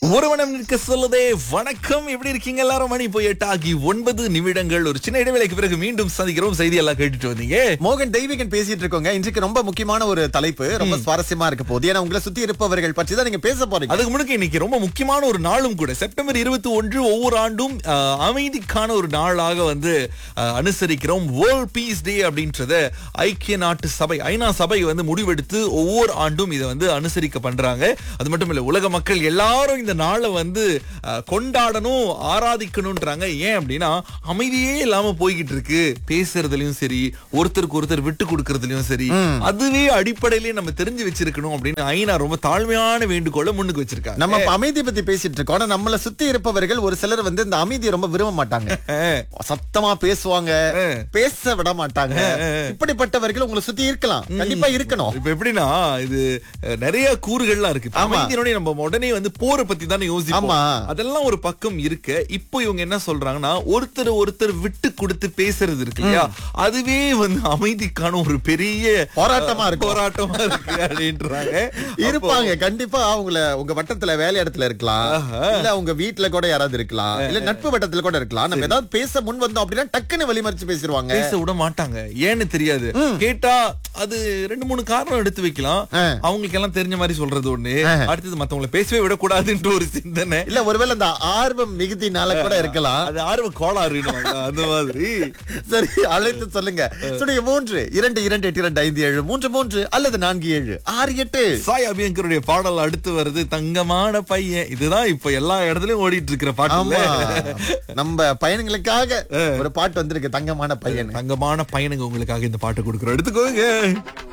ஒரு மனம் நிற்க சொல்லுதே வணக்கம் எப்படி இருக்கீங்க எல்லாரும் மணி போய் எட்டாகி ஒன்பது நிமிடங்கள் ஒரு சின்ன இடைவேளைக்கு பிறகு மீண்டும் சந்திக்கிறோம் செய்தி எல்லாம் கேட்டுட்டு வந்தீங்க மோகன் தெய்வீகன் பேசிட்டு இருக்கோங்க இன்றைக்கு ரொம்ப முக்கியமான ஒரு தலைப்பு ரொம்ப சுவாரஸ்யமா இருக்க போகுது ஏன்னா உங்களை சுத்தி இருப்பவர்கள் பற்றி தான் நீங்க பேச போறீங்க அதுக்கு முன்னாடி இன்னைக்கு ரொம்ப முக்கியமான ஒரு நாளும் கூட செப்டம்பர் இருபத்தி ஒன்று ஒவ்வொரு ஆண்டும் அஹ், அமைதிக்கான ஒரு நாளாக வந்து அஹ், அனுசரிக்கிறோம் வேர்ல்ட் பீஸ் டே அப்படின்றத ஐக்கிய நாட்டு சபை ஐநா சபை வந்து முடிவெடுத்து ஒவ்வொரு ஆண்டும் இதை வந்து அனுசரிக்க பண்றாங்க அது மட்டும் இல்ல உலக மக்கள் எல்லாரும் இந்த நாளை வந்து அஹ், கொண்டாடணும் ஆராதிக்கணும்ன்றாங்க ஏன் அப்படின்னா அமைதியே இல்லாம போய்கிட்டு இருக்கு பேசுறதுலயும் சரி ஒருத்தருக்கு ஒருத்தர் விட்டு கொடுக்கறதுலயும் சரி அதுவே அடிப்படையிலேயே நம்ம தெரிஞ்சு வச்சிருக்கணும் அப்படின்னு ஐநா ரொம்ப தாழ்மையான வேண்டுகோளை முன்னுக்கு வச்சிருக்காங்க நம்ம இப்ப அமைதி பத்தி பேசிட்டு இருக்கோம் ஆனா நம்மள சுத்தி இருப்பவர்கள் ஒரு சிலர் வந்து இந்த அமைதியை ரொம்ப விரும்ப மாட்டாங்க சத்தமா பேசுவாங்க பேச விட மாட்டாங்க இப்படிப்பட்டவர்கள் உங்களை சுத்தி இருக்கலாம் கண்டிப்பா இருக்கணும் இப்ப எப்படின்னா இது அஹ், நிறைய கூறுகள்லாம் இருக்கு இப்ப ஆமா. அமைதியினுடைய நம்ம உடனே வந்து போரை பத்தி தானே யோசிப்போம் ஆமா. அதெல்லாம் ஒரு பக்கம் இருக்க இப்போ இவங்க என்ன சொல்றாங்கன்னா ஒருத்தர் ஒருத்தர் விட்டு கொடுத்து பேசுறது இருக்கு இல்லையா அதுவே வந்து அமைதிக்கான ஒரு பெரிய போராட்டமா அஹ், இருக்கும். போராட்டமா இருக்கு அப்படின்றாங்க இருப்பாங்க கண்டிப்பா அவங்கள உங்க வட்டத்துல வேலை இடத்துல இருக்கலாம் இல்ல உங்க வீட்ல கூட யாராவது இருக்கலாம் இல்ல நட்பு வட்டத்துல கூட இருக்கலாம் நம்ம ஏதாவது பேச முன் வந்தோம் அப்படின்னா டக்குன்னு வழிமறிச்சு பேசிடுவாங்க பேச விட மாட்டாங்க ஏன்னு தெரியாது கேட்டா அது ரெண்டு மூணு காரணம் எடுத்து வைக்கலாம் ஆ. அவங்களுக்கு எல்லாம் தெரிஞ்ச மாதிரி சொல்றது ஒண்ணு அடுத்தது மத்தவங்களை பேசவே விடக்கூடாதுன்ற ஒரு சிந்தனை இல்ல ஒருவேளை அந்த ஆர்வம் மிகுதினால கூட இருக்கலாம் அது ஆர்வ கோளாறு அந்த மாதிரி சரி அழைத்து சொல்லுங்க சுடைய மூன்று இரண்டு இரண்டு எட்டு இரண்டு ஐந்து ஏழு மூன்று மூன்று அல்லது நான்கு ஏழு ஆறு எட்டு சாய் அபியங்கருடைய பாடல் அடுத்து வருது தங்கமான பையன் இதுதான் இப்ப எல்லா இடத்துலயும் ஓடிட்டு இருக்கிற ஆமா பாட்டு நம்ம பயணங்களுக்காக ஒரு பாட்டு வந்திருக்கு தங்கமான பையன் தங்கமான பையனுங்க உங்களுக்காக இந்த பாட்டு கொடுக்குறோம் எடுத்துக்கோங்க